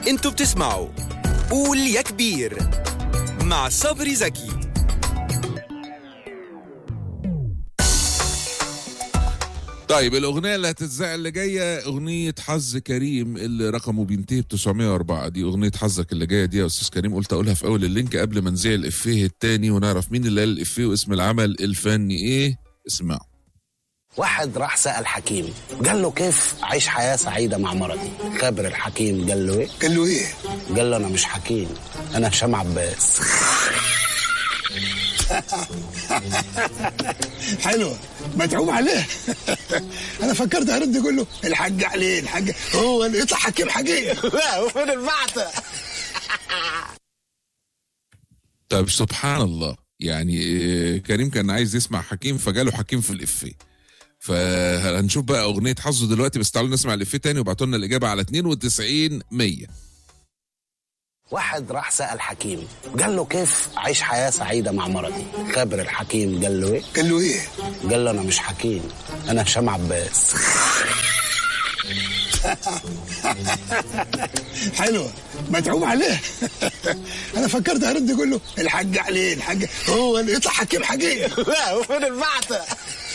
انتوا بتسمعوا قول يا كبير مع صبري زكي طيب الاغنيه اللي هتتذاع اللي جايه اغنيه حظ كريم اللي رقمه بينتهي ب 904 دي اغنيه حظك اللي جايه دي يا استاذ كريم قلت اقولها في اول اللينك قبل ما نذيع الافيه التاني ونعرف مين اللي قال الافيه واسم العمل الفني ايه اسمعوا واحد راح سأل حكيم قال له كيف أعيش حياة سعيدة مع مرضي خبر الحكيم قال له إيه قال له ايه قال له أنا مش حكيم أنا هشام عباس حلوه متعوب عليه انا فكرت هرد يقول له الحاج عليه الحاج هو اللي يطلع حكيم حكيم لا وفين البعثة طيب سبحان الله يعني آه، كريم كان عايز يسمع حكيم فجاله حكيم في الافيه فهنشوف بقى اغنيه حظه دلوقتي بس تعالوا نسمع الافيه تاني وابعتوا لنا الاجابه على 92 100 واحد راح سأل حكيم قال له كيف أعيش حياة سعيدة مع مرضي خبر الحكيم قال له إيه قال له ايه قال له أنا مش حكيم أنا هشام عباس حلوه متعوب عليه انا فكرت هرد يقول له الحاج عليه الحاج هو اللي يطلع حكيم حكيم لا وفين البعثة